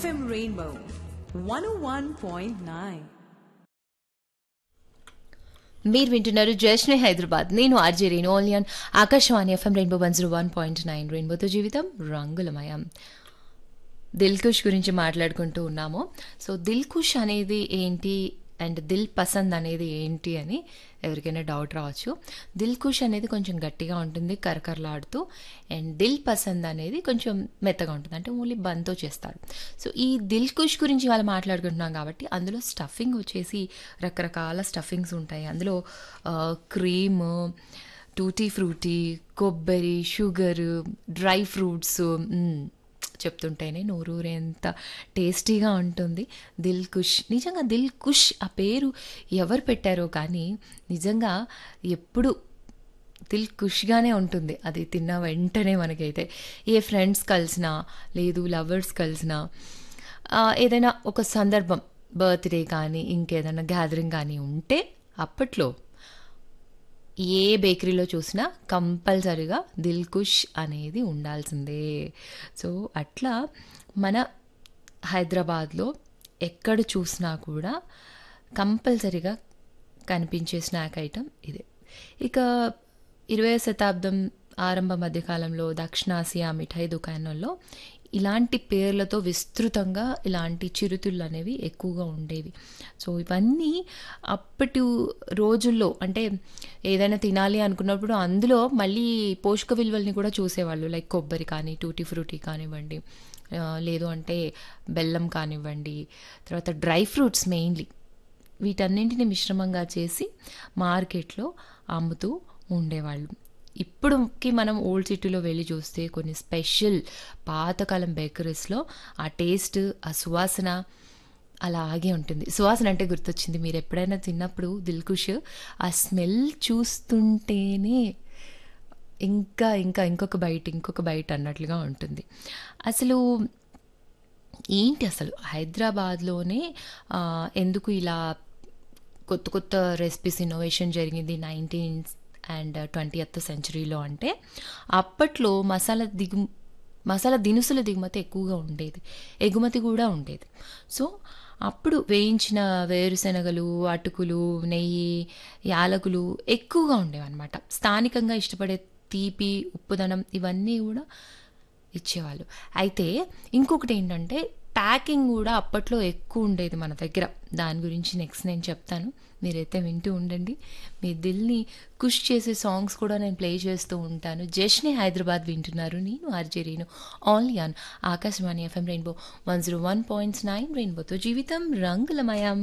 FM Rainbow 101.9. మీరు వింటున్నారు జశ్నే హైదరాబాద్ నేను ఆర్జే రేణు ఓలియన్ Akashvani FM Rainbow one zero one point nine రెయిన్బోతో జీవితం రంగులమయం దిల్ కుష్ గురించి మాట్లాడుకుంటూ ఉన్నాము సో దిల్ కుష్ అనేది ఏంటి అండ్ దిల్ పసంద్ అనేది ఏంటి అని ఎవరికైనా డౌట్ రావచ్చు దిల్ కుష్ అనేది కొంచెం గట్టిగా ఉంటుంది కరకరలాడుతూ అండ్ దిల్ పసంద్ అనేది కొంచెం మెత్తగా ఉంటుంది అంటే ఓన్లీ బంతో చేస్తారు సో ఈ దిల్ కుష్ గురించి వాళ్ళు మాట్లాడుకుంటున్నాం కాబట్టి అందులో స్టఫింగ్ వచ్చేసి రకరకాల స్టఫింగ్స్ ఉంటాయి అందులో క్రీమ్ టూటీ ఫ్రూటీ కొబ్బరి షుగర్ డ్రై ఫ్రూట్స్ చెప్తుంటేనే నోరూరేంత టేస్టీగా ఉంటుంది దిల్ కుష్ నిజంగా దిల్ కుష్ ఆ పేరు ఎవరు పెట్టారో కానీ నిజంగా ఎప్పుడు దిల్ ఖుష్గానే ఉంటుంది అది తిన్న వెంటనే మనకైతే ఏ ఫ్రెండ్స్ కలిసినా లేదు లవర్స్ కలిసినా ఆ, ఏదైనా ఒక సందర్భం బర్త్డే కానీ ఇంకేదైనా గ్యాదరింగ్ కానీ ఉంటే అప్పట్లో ఏ బేకరీలో చూసినా కంపల్సరిగా దిల్ కుష్ అనేది ఉండాల్సిందే సో అట్లా మన హైదరాబాద్లో ఎక్కడ చూసినా కూడా కంపల్సరిగా కనిపించే స్నాక్ ఐటమ్ ఇదే ఇక ఇరవై శతాబ్దం ఆరంభ మధ్యకాలంలో దక్షిణాసియా మిఠాయి దుకాణంలో ఇలాంటి పేర్లతో విస్తృతంగా ఇలాంటి చిరుతిళ్ళు అనేవి ఎక్కువగా ఉండేవి సో ఇవన్నీ అప్పటి రోజుల్లో అంటే ఏదైనా తినాలి అనుకున్నప్పుడు అందులో మళ్ళీ పోషక విలువల్ని కూడా చూసేవాళ్ళు లైక్ కొబ్బరి కానీ టూటీ ఫ్రూటీ కానివ్వండి ఆ, లేదు అంటే బెల్లం కానివ్వండి తర్వాత డ్రై ఫ్రూట్స్ మెయిన్లీ వీటన్నింటిని మిశ్రమంగా చేసి మార్కెట్లో అమ్ముతూ ఉండేవాళ్ళు ఇప్పుడుకి మనం ఓల్డ్ సిటీలో వెళ్ళి చూస్తే కొన్ని స్పెషల్ పాతకాలం బేకరీస్లో ఆ టేస్ట్ ఆ సువాసన అలాగే ఉంటుంది సువాసన అంటే గుర్తొచ్చింది మీరు ఎప్పుడైనా తిన్నప్పుడు దిల్కుష్ ఆ స్మెల్ చూస్తుంటేనే ఇంకా ఇంకా ఇంకొక బయట ఇంకొక బయట అన్నట్లుగా ఉంటుంది అసలు ఏంటి అసలు హైదరాబాద్లోనే ఆ, ఎందుకు ఇలా కొత్త కొత్త రెసిపీస్ ఇన్నోవేషన్ జరిగింది నైన్టీన్ అండ్ ట్వంటీయత్ సెంచరీలో అంటే అప్పట్లో మసాలా దిగు మసాలా దినుసుల దిగుమతి ఎక్కువగా ఉండేది ఎగుమతి కూడా ఉండేది సో అప్పుడు వేయించిన వేరుశనగలు అటుకులు నెయ్యి యాలకులు ఎక్కువగా ఉండేవి అనమాట స్థానికంగా ఇష్టపడే తీపి ఉప్పుదనం ఇవన్నీ కూడా ఇచ్చేవాళ్ళు అయితే ఇంకొకటి ఏంటంటే ప్యాకింగ్ కూడా అప్పట్లో ఎక్కువ ఉండేది మన దగ్గర దాని గురించి నెక్స్ట్ నేను చెప్తాను మీరైతే వింటూ ఉండండి మీ దిల్ని కుష్ చేసే సాంగ్స్ కూడా నేను ప్లే చేస్తూ ఉంటాను జస్ట్ని హైదరాబాద్ వింటున్నారు నేను RJ Renu only on Akashvani FM Rainbow one zero one point nine రెయిన్బోతో జీవితం రంగులమయం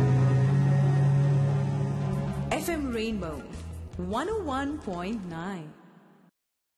FM Rainbow 101.9.